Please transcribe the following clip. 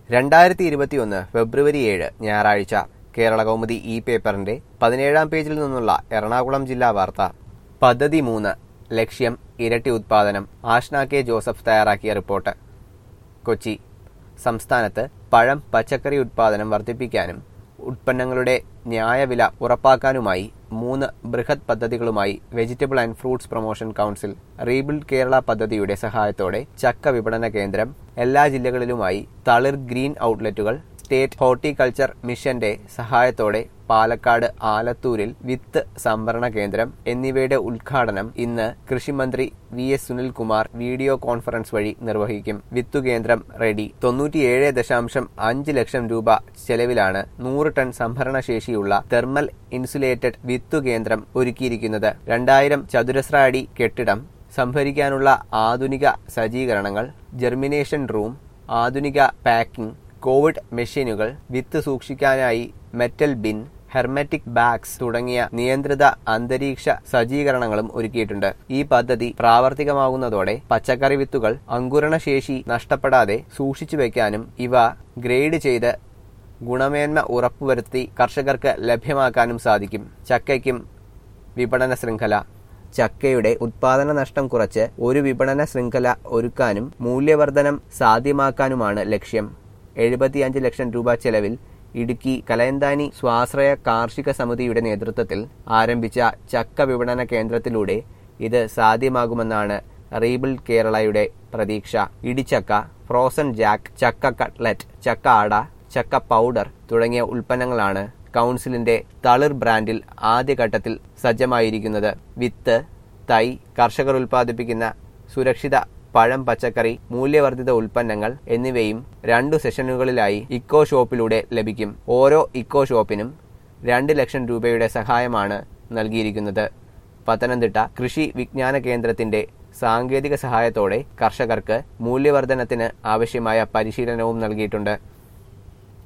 രണ്ടായിരത്തി ഇരുപത്തിയൊന്ന് ഫെബ്രുവരി ഏഴ് ഞായറാഴ്ച കേരള കൗമുദി ഇ പേപ്പറിന്റെ പതിനേഴാം പേജിൽ നിന്നുള്ള എറണാകുളം ജില്ലാ വാർത്ത പദ്ധതി മൂന്ന് ലക്ഷ്യം ഇരട്ടി ഉത്പാദനം ആഷ്ന കെ ജോസഫ് തയ്യാറാക്കിയ റിപ്പോർട്ട് കൊച്ചി സംസ്ഥാനത്ത് പഴം പച്ചക്കറി ഉത്പാദനം വർദ്ധിപ്പിക്കാനും ഉത്പന്നങ്ങളുടെ ന്യായവില ഉറപ്പാക്കാനുമായി മൂന്ന് ബൃഹത് പദ്ധതികളുമായി vegetable and fruits promotion council rebuild Kerala പദ്ധതിയുടെ സഹായത്തോടെ ചക്ക വിപണന കേന്ദ്രം എല്ലാ ജില്ലകളിലുമായി തളിർ ഗ്രീൻ ഔട്ട്ലെറ്റുകൾ സ്റ്റേറ്റ് ഹോർട്ടിക്കൾച്ചർ മിഷന്റെ സഹായത്തോടെ പാലക്കാട് ആലത്തൂരിൽ വിത്ത് സംഭരണ കേന്ദ്രം എന്നിവയുടെ ഉദ്ഘാടനം ഇന്ന് കൃഷിമന്ത്രി V S Sunilkumar video conference വഴി നിർവഹിക്കും വിത്തുകേന്ദ്രം റെഡി തൊണ്ണൂറ്റിയേഴ് ദശാംശം അഞ്ച് ലക്ഷം രൂപ ചെലവിലാണ് നൂറ് ടൺ സംഭരണ ശേഷിയുള്ള തെർമൽ ഇൻസുലേറ്റഡ് വിത്തുകേന്ദ്രം ഒരുക്കിയിരിക്കുന്നത് രണ്ടായിരം ചതുരശ്ര അടി കെട്ടിടം സംഭരിക്കാനുള്ള ആധുനിക സജ്ജീകരണങ്ങൾ ജെർമിനേഷൻ റൂം ആധുനിക പാക്കിംഗ് കോവിഡ് മെഷീനുകൾ വിത്ത് സൂക്ഷിക്കാനായി മെറ്റൽ ബിൻ ഹെർമെറ്റിക് ബാഗ്സ് തുടങ്ങിയ നിയന്ത്രിത അന്തരീക്ഷ സജ്ജീകരണങ്ങളും ഒരുക്കിയിട്ടുണ്ട് ഈ പദ്ധതി പ്രാവർത്തികമാകുന്നതോടെ പച്ചക്കറി വിത്തുകൾ അങ്കുരണശേഷി നഷ്ടപ്പെടാതെ സൂക്ഷിച്ചു വെക്കാനും ഇവ ഗ്രേഡ് ചെയ്ത് ഗുണമേന്മ ഉറപ്പുവരുത്തി കർഷകർക്ക് ലഭ്യമാക്കാനും സാധിക്കും ചക്കയ്ക്കും വിപണന ശൃംഖല ചക്കയുടെ ഉത്പാദന നഷ്ടം കുറച്ച് ഒരു വിപണന ശൃംഖല ഒരുക്കാനും മൂല്യവർധനം സാധ്യമാക്കാനുമാണ് ലക്ഷ്യം എഴുപത്തിയഞ്ച് ലക്ഷം രൂപ ചെലവിൽ ഇടുക്കി കലയന്താനി സ്വാശ്രയ കാർഷിക സമിതിയുടെ നേതൃത്വത്തിൽ ആരംഭിച്ച ചക്ക വിപണന കേന്ദ്രത്തിലൂടെ ഇത് സാധ്യമാകുമെന്നാണ് റീബിൾഡ് കേരളയുടെ പ്രതീക്ഷ ഇടിച്ചക്ക ഫ്രോസൺ ജാക്ക് ചക്ക കട്ട്ലറ്റ് ചക്ക അട ചക്ക പൗഡർ തുടങ്ങിയ ഉൽപ്പന്നങ്ങളാണ് കൗൺസിലിന്റെ തളിർ ബ്രാൻഡിൽ ആദ്യഘട്ടത്തിൽ സജ്ജമായിരിക്കുന്നത് വിത്ത് തൈ കർഷകർ ഉൽപ്പാദിപ്പിക്കുന്ന സുരക്ഷിത പഴം പച്ചക്കറി മൂല്യവർദ്ധിത ഉൽപ്പന്നങ്ങൾ എന്നിവയും രണ്ടു സെഷനുകളിലായി ഇക്കോ ഷോപ്പിലൂടെ ലഭിക്കും ഓരോ ഇക്കോ ഷോപ്പിനും രണ്ട് ലക്ഷം രൂപയുടെ സഹായമാണ് നൽകിയിരിക്കുന്നത് പത്തനംതിട്ട കൃഷി വിജ്ഞാന കേന്ദ്രത്തിന്റെ സാങ്കേതിക സഹായത്തോടെ കർഷകർക്ക് മൂല്യവർദ്ധനത്തിന് ആവശ്യമായ പരിശീലനവും നൽകിയിട്ടുണ്ട്